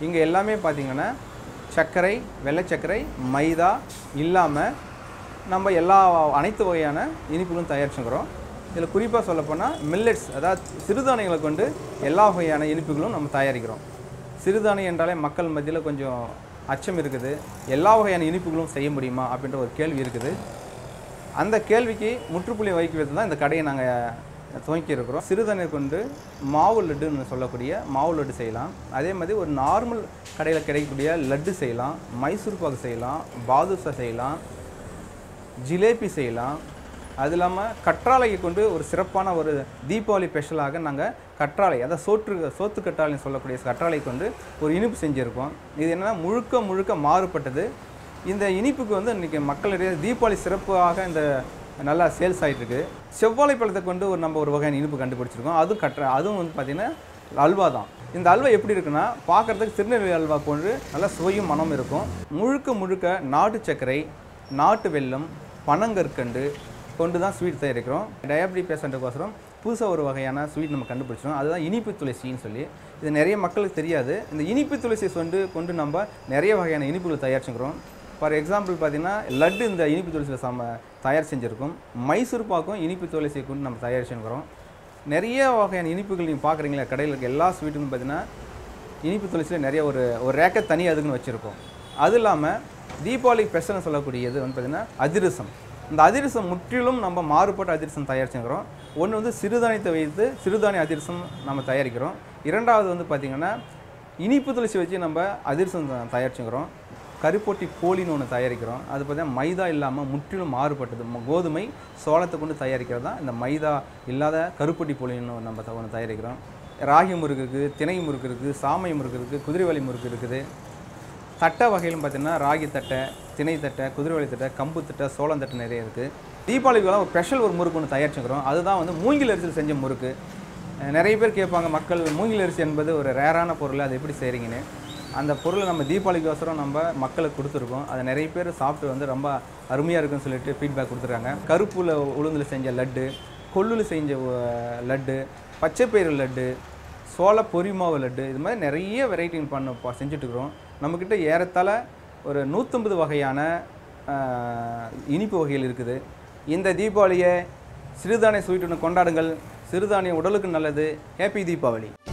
இங்கே எல்லாமே பார்த்தீங்கன்னா சர்க்கரை வெள்ளை சர்க்கரை மைதா இல்லாமல் நம்ம எல்லா அனைத்து வகையான இனிப்புகளும் தயாரிச்சுக்கிறோம் இதில் குறிப்பாக சொல்லப்போனால் மில்லட்ஸ் அதாவது சிறுதானியங்களை கொண்டு எல்லா வகையான இனிப்புகளும் நம்ம தயாரிக்கிறோம் சிறுதானியம் என்றாலே மக்கள் மத்தியில் கொஞ்சம் அச்சம் இருக்குது எல்லா வகையான இனிப்புகளும் செய்ய முடியுமா அப்படின்ற ஒரு கேள்வி இருக்குது அந்த கேள்விக்கு முற்றுப்புள்ளி வைக்கிறது தான் இந்த கடையை நாங்கள் துவக்கி இருக்கிறோம் சிறுதானியம் கொண்டு மாவு லட்டுன்னு சொல்லக்கூடிய மாவு லட்டு செய்யலாம் அதே மாதிரி ஒரு நார்மல் கடையில் கிடைக்கக்கூடிய லட்டு செய்யலாம் மைசூர் பாகு செய்யலாம் பாதுஷா செய்யலாம் ஜிலேபி செய்யலாம் அது இல்லாமல் கற்றாழையை கொண்டு ஒரு சிறப்பான ஒரு தீபாவளி ஸ்பெஷலாக நாங்கள் கற்றாழை அதாவது சோற்று சோத்து கற்றாழைன்னு சொல்லக்கூடிய கற்றாழை கொண்டு ஒரு இனிப்பு செஞ்சுருக்கோம் இது என்னன்னா முழுக்க முழுக்க மாறுபட்டது இந்த இனிப்புக்கு வந்து இன்றைக்கி மக்களிடையே தீபாவளி சிறப்பாக இந்த நல்லா சேல்ஸ் ஆகிட்டு இருக்கு செவ்வாழை பழத்தை கொண்டு ஒரு நம்ம ஒரு வகையான இனிப்பு கண்டுபிடிச்சிருக்கோம் அதுவும் கற்ற அதுவும் வந்து பார்த்திங்கன்னா அல்வா தான் இந்த அல்வா எப்படி இருக்குன்னா பார்க்குறதுக்கு திருநெல்வேலி அல்வா போன்று நல்ல சுவையும் மனம் இருக்கும் முழுக்க முழுக்க நாட்டு சர்க்கரை நாட்டு வெல்லம் பனங்கற்கண்டு கொண்டு தான் ஸ்வீட் தயாரிக்கிறோம் டயபிட்டி பேஷண்ட்டுக்கோசரம் புதுசாக ஒரு வகையான ஸ்வீட் நம்ம கண்டுபிடிச்சோம் அதுதான் இனிப்பு துளசின்னு சொல்லி இது நிறைய மக்களுக்கு தெரியாது இந்த இனிப்பு துளசி கொண்டு கொண்டு நம்ம நிறைய வகையான இனிப்புகள் தயாரிச்சுக்கிறோம் ஃபார் எக்ஸாம்பிள் பார்த்தீங்கன்னா லட்டு இந்த இனிப்பு துளசியில் சம தயார் செஞ்சுருக்கோம் மைசூர் பாக்கும் இனிப்பு துளசியை கொண்டு நம்ம தயாரிச்சுக்கிறோம் நிறைய வகையான இனிப்புகள் நீங்கள் பார்க்குறீங்களா கடையில் இருக்க எல்லா ஸ்வீட்டுக்கும் பார்த்தீங்கன்னா இனிப்பு துளசியில் நிறைய ஒரு ஒரு ரேக்கை தனி அதுக்குன்னு வச்சுருக்கோம் அது இல்லாமல் தீபாவளி ஸ்பெஷல்னு சொல்லக்கூடியது வந்து பார்த்திங்கன்னா அதிரசம் இந்த அதிரசம் முற்றிலும் நம்ம மாறுபட்ட அதிரசம் தயாரிச்சுக்கிறோம் ஒன்று வந்து சிறுதானியத்தை வைத்து சிறுதானிய அதிரசம் நம்ம தயாரிக்கிறோம் இரண்டாவது வந்து பார்த்திங்கன்னா இனிப்பு துளசி வச்சு நம்ம அதிரசம் த- தயாரிச்சுக்கிறோம் கருப்பொட்டி போலின்னு ஒன்று தயாரிக்கிறோம் அது பார்த்தீங்கன்னா மைதா இல்லாமல் முற்றிலும் மாறுபட்டது ம- கோதுமை சோளத்தை கொண்டு தயாரிக்கிறது தான் இந்த மைதா இல்லாத கருப்பொட்டி போலின்னு நம்ம த- ஒன்று தயாரிக்கிறோம் ராகி முறுக்கு இருக்குது திணை முறுக்கு இருக்குது சாமை முறுக்கு இருக்குது குதிரைவாலி முறுக்கு இருக்குது தட்டை வகையிலும் பார்த்தீங்கன்னா ராகி தட்டை திணை தட்டை குதிரைவாலி தட்டை கம்பு தட்டை சோளம் தட்டை நிறைய இருக்குது தீபாவளிக்கு ஒரு ஸ்பெஷல் ஒரு முறுக்கு ஒன்று தயாரிச்சுக்கிறோம் அதுதான் வந்து மூங்கில் அரிசியில் செஞ்ச முறுக்கு அஹ் நிறைய பேர் கேட்பாங்க மக்கள் மூங்கில் அரிசி என்பது ஒரு ரேரான பொருள் அது எப்படி செய்கிறீங்கன்னு அந்த பொருளை நம்ம தீபாவளிக்கோசரம் நம்ம மக்களுக்கு கொடுத்துருக்கோம் அதை நிறைய பேர் சாப்பிட்டு வந்து ரொம்ப அருமையாக இருக்குன்னு சொல்லிட்டு ஃபீட்பேக் கொடுத்துருக்காங்க கருப்புல உளுந்தில் செஞ்ச லட்டு கொள்ளுல செஞ்ச அஹ், லட்டு பச்சைப்பயிறு லட்டு சோள பொரிமாவு லட்டு இது மாதிரி நிறைய வெரைட்டி பண்ண ப- செஞ்சுட்டு இருக்கிறோம் நம்மக்கிட்ட ஏறத்தாழ ஒரு நூற்றம்பது வகையான ஆஹ், இனிப்பு வகைகள் இருக்குது இந்த தீபாவளியை சிறுதானிய ஸ்வீட்டுன்னு கொண்டாடுங்கள் சிறுதானியம் உடலுக்கு நல்லது ஹேப்பி தீபாவளி